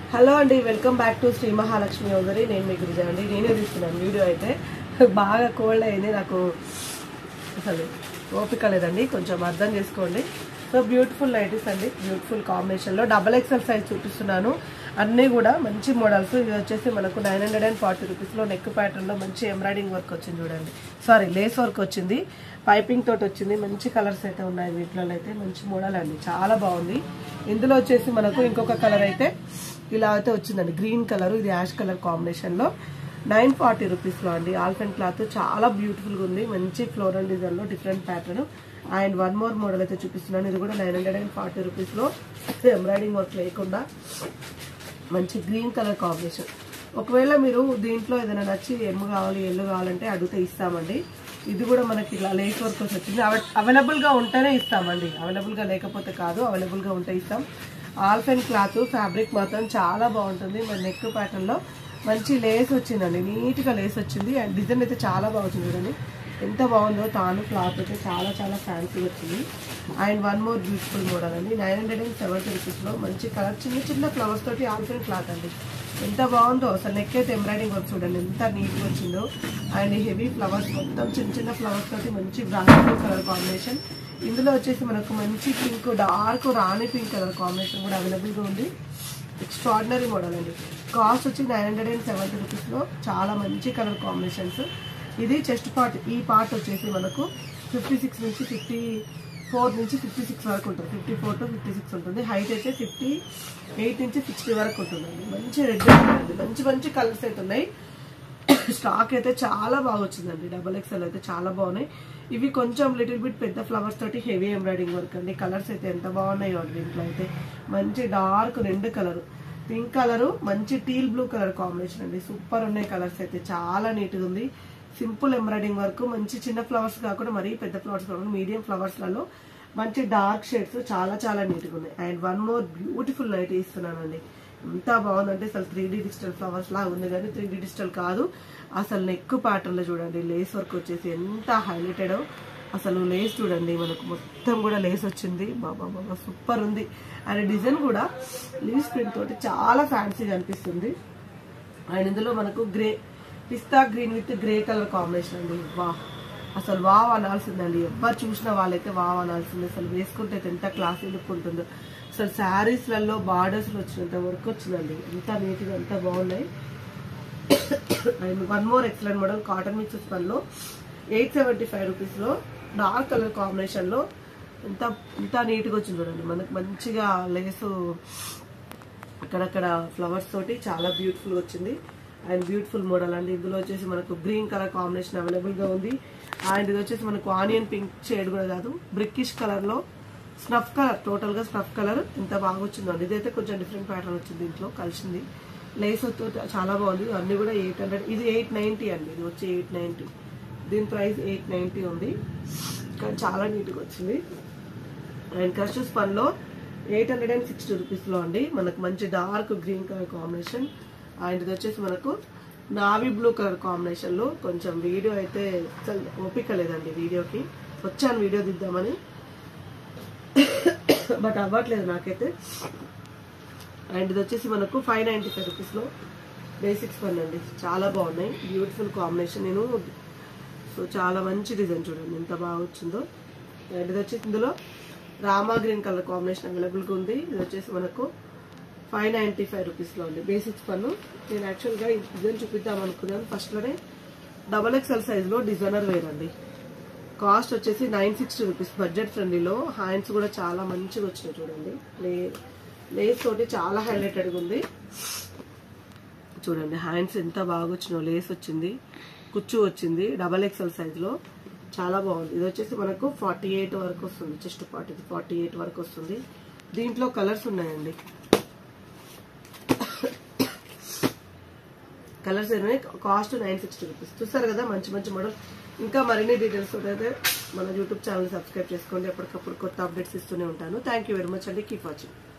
hello అండి welcome back to Shri Mahalakshmi యోగరి నేను మీకు విజయ్ అండి నేనే తీస్తున్నాను వీడియో అయితే బాగా కోల్డ్ అయింది నాకు అసలు ఓపిక లేదండి కొంచెం అర్థం చేసుకోండి సో బ్యూటిఫుల్ నైటీస్ అండి బ్యూటిఫుల్ కాంబినేషన్లో డబల్ ఎక్సెల్ సైజ్ చూపిస్తున్నాను అన్నీ కూడా మంచి మోడల్స్ ఇది వచ్చేసి మనకు నైన్ హండ్రెడ్ అండ్ ఫార్టీ రూపీస్లో నెక్ ప్యాటర్న్లో మంచి ఎంబ్రాయిడింగ్ వర్క్ వచ్చింది చూడండి సారీ లేస్ వర్క్ వచ్చింది పైపింగ్ తోటి వచ్చింది మంచి కలర్స్ అయితే ఉన్నాయి వీటిలో అయితే మంచి మోడల్ అండి చాలా బాగుంది ఇందులో వచ్చేసి మనకు ఇంకొక కలర్ అయితే ఇలా అయితే వచ్చిందండి గ్రీన్ కలర్ ఇది యాష్ కలర్ కాంబినేషన్లో నైన్ ఫార్టీ రూపీస్లో అండి ఆల్ఫెన్ క్లాత్ చాలా బ్యూటిఫుల్గా ఉంది మంచి ఫ్లోరల్ డిజైన్లో different pattern and one more model అయితే చూపిస్తున్నాను ఇది కూడా నైన్ హండ్రెడ్ అండ్ ఫార్టీ రూపీస్లో ఎంబ్రాయిడింగ్ వర్క్ లేకుండా మంచి గ్రీన్ కలర్ కాంబినేషన్ ఒకవేళ మీరు దీంట్లో ఏదైనా నచ్చి ఎమ్ము కావాలి ఎల్లు కావాలంటే అడిగితే ఇస్తామండి ఇది కూడా మనకి ఇలా లేస్ వర్క్ వచ్చి వచ్చింది అవైలబుల్గా ఉంటేనే ఇస్తామండి అవైలబుల్గా లేకపోతే కాదు అవైలబుల్గా ఉంటే ఇస్తాం ఆల్ఫెన్ క్లాత్ ఫ్యాబ్రిక్ మాత్రం చాలా బాగుంటుంది మన నెక్ ప్యాటర్న్లో మంచి లేస్ వచ్చిందండి నీట్గా లేస్ వచ్చింది అండ్ డిజైన్ అయితే చాలా బాగుంది చూడండి ఎంత బాగుందో తాను క్లాత్ అయితే చాలా చాలా ఫ్యాన్సీ వచ్చింది and one more beautiful model అండి నైన్ హండ్రెడ్ అండ్ సెవెంటీ రూపీస్లో మంచి కలర్ చిన్న చిన్న ఫ్లవర్స్ తోటి ఆల్ఫెన్ క్లాత్ అండి ఎంత బాగుందో అసలు నెక్ అయితే ఎంబ్రాయిడింగ్ వర్క్ చూడండి ఎంత నీట్గా వచ్చిందో అండ్ హెవీ ఫ్లవర్స్ మొత్తం చిన్న చిన్న ఫ్లవర్స్ తోటి మంచి బ్రాండ్ కలర్ కాంబినేషన్ ఇందులో వచ్చేసి మనకు మంచి పింక్ డార్క్ రాణి పింక్ కలర్ కాంబినేషన్ కూడా అవైలబుల్గా ఉంది ఎక్స్ట్రాడినరీ మోడల్ అండి కాస్ట్ వచ్చి నైన్ హండ్రెడ్ అండ్ సెవెంటీ రూపీస్లో చాలా మంచి కలర్ కాంబినేషన్స్ ఇది చెస్ట్ పార్ట్ ఈ పార్ట్ వచ్చేసి మనకు ఫిఫ్టీ సిక్స్ నుంచి ఫిఫ్టీ ఫోర్ నుంచి ఫిఫ్టీ సిక్స్ వరకు ఉంటుంది fifty four to fifty six ఉంటుంది హైట్ అయితే ఫిఫ్టీ ఎయిట్ నుంచి సిక్స్టీ వరకు ఉంటుందండి మంచి రెడ్ ఉంటుంది మంచి మంచి కలర్స్ అయితే ఉన్నాయి స్టాక్ అయితే చాలా బాగా వచ్చిందండి డబల్ ఎక్స్ఎల్ అయితే చాలా బాగున్నాయి ఇవి కొంచెం లిటిల్ బిట్ పెద్ద ఫ్లవర్స్ తోటి హెవీ ఎంబ్రాయిడింగ్ వర్క్ అండి కలర్స్ అయితే ఎంత బాగున్నాయో దీంట్లో అయితే మంచి డార్క్ రెండు కలర్ పింక్ కలర్ మంచి టీల్ బ్లూ కలర్ కాంబినేషన్ అండి సూపర్ ఉన్నాయి కలర్స్ అయితే చాలా నీట్గా ఉంది సింపుల్ ఎంబ్రాయిడింగ్ వర్క్ మంచి చిన్న ఫ్లవర్స్ కాకుండా మరీ పెద్ద ఫ్లవర్స్ కాకుండా మీడియం ఫ్లవర్స్లలో మంచి డార్క్ షేడ్స్ చాలా చాలా నీట్గా ఉన్నాయి and one more beautiful night ఇస్తున్నానండి ఎంత బాగుందంటే అసలు త్రీ డీ డిజిటల్ ఫ్లవర్స్ లాగా ఉంది కానీ త్రీ డీ డిజిటల్ కాదు అసలు నెక్ ప్యాటర్న్లో చూడండి లేస్ వర్క్ వచ్చేసి ఎంత హైలైటెడ్ అసలు లేస్ చూడండి మనకు మొత్తం కూడా లేస్ వచ్చింది బాబా బాబా సూపర్ ఉంది అండ్ డిజైన్ కూడా లీవ్స్ ప్రింట్ తోటి చాలా ఫ్యాన్సీగా అనిపిస్తుంది అండ్ ఇందులో మనకు గ్రే పిస్తా green with grey colour combination అండి వా అసలు వావ్ అనాల్సిందండి ఎవరు చూసిన వాళ్ళైతే వావ్ అనాల్సింది అసలు వేసుకుంటే అయితే ఎంత క్లాసీ లుక్ ఉంటుందో అసలు శారీస్లలో బార్డర్స్లో వచ్చినంత వర్క్ వచ్చిందండి ఎంత నీట్గా ఎంత బాగున్నాయి and one more excellent model cotton mixes పనిలో ఎయిట్ సెవెంటీ ఫైవ్ రూపీస్లో డార్క్ కలర్ కాంబినేషన్లో ఎంత ఎంత నీట్గా వచ్చింది చూడండి మనకు మంచిగా లేసు అక్కడక్కడ ఫ్లవర్స్ తోటి చాలా బ్యూటిఫుల్గా వచ్చింది అండ్ బ్యూటిఫుల్ మోడల్ అండి ఇందులో వచ్చేసి మనకు గ్రీన్ కలర్ కాంబినేషన్ అవైలబుల్గా ఉంది అండ్ ఇది వచ్చేసి మనకు ఆనియన్ పింక్ షేడ్ కూడా కాదు బ్రిక్కిష్ కలర్లో స్నఫ్ కలర్ టోటల్గా స్నఫ్ కలర్ ఎంత బాగా వచ్చిందండి ఇదైతే కొంచెం డిఫరెంట్ ప్యాటర్న్ వచ్చింది దీంట్లో కలిసింది లేస్ తో చాలా బాగుంది అన్నీ కూడా ఎయిట్ హండ్రెడ్ ఇది ఎయిట్ నైంటీ అండి ఇది వచ్చి ఎయిట్ నైంటీ దీని ప్రైస్ ఎయిట్ నైంటీ ఉంది కానీ చాలా నీట్గా వచ్చింది అండ్ కస్టూస్ పన్లో ఎయిట్ హండ్రెడ్ అండ్ సిక్స్టీ రూపీస్లో అండి మనకు మంచి dark green colour combination and ఇది వచ్చేసి మనకు నావీ బ్లూ కలర్ కాంబినేషన్లో కొంచెం వీడియో అయితే అసలు ఓపిక లేదండి వీడియోకి వచ్చాను వీడియో దిద్దామని బట్ అవ్వట్లేదు నాకైతే అండ్ ఇది వచ్చేసి మనకు ఫైవ్ నైంటీ ఫైవ్ రూపీస్లో బేసిక్స్ పని అండి చాలా బాగున్నాయి బ్యూటిఫుల్ కాంబినేషన్ నేను సో చాలా మంచి డిజైన్ చూడండి ఎంత బాగా వచ్చిందో అండ్ ఇది వచ్చేసి ఇందులో రామా గ్రీన్ కలర్ కాంబినేషన్ అవైలబుల్గా ఉంది ఇది వచ్చేసి మనకు ఫైవ్ నైంటీ ఫైవ్ రూపీస్లో ఉంది బేసిక్స్ పన్ను నేను యాక్చువల్గా ఈ డిజైన్ చూపిద్దాం అనుకున్నాను ఫస్ట్లోనే డబల్ ఎక్స్ఎల్ సైజ్లో డిజైనర్ వేర్ అండి కాస్ట్ వచ్చేసి నైన్ సిక్స్టీ రూపీస్ బడ్జెట్ ఫ్రెండ్లీలో హ్యాండ్స్ కూడా చాలా మంచిగా వచ్చినాయి చూడండి లే లేస్ తోటి చాలా హైలైటెడ్గా ఉంది చూడండి హ్యాండ్స్ ఎంత బాగా వచ్చినాయో లేస్ వచ్చింది కుచ్చు వచ్చింది డబల్ ఎక్స్ఎల్ సైజులో చాలా బాగుంది ఇది వచ్చేసి మనకు ఫార్టీ ఎయిట్ వరకు వస్తుంది చెస్ట్ పార్ట్ ఇది ఫార్టీ ఎయిట్ వరకు వస్తుంది దీంట్లో కలర్స్ ఉన్నాయండి కలర్స్ ఏమైనా కాస్ట్ నైన్ సిక్స్టీ రూపీస్ చూస్తారు కదా మంచి మంచి మోడల్ ఇంకా మరిన్ని డీటెయిల్స్ అయితే మన యూట్యూబ్ ఛానల్ సబ్స్క్రైబ్ చేసుకోండి ఎప్పటికప్పుడు కొత్త అప్డేట్స్ ఇస్తూనే ఉంటాను థ్యాంక్ యూ వెరీ మచ్ అండి కీప్ వాచింగ్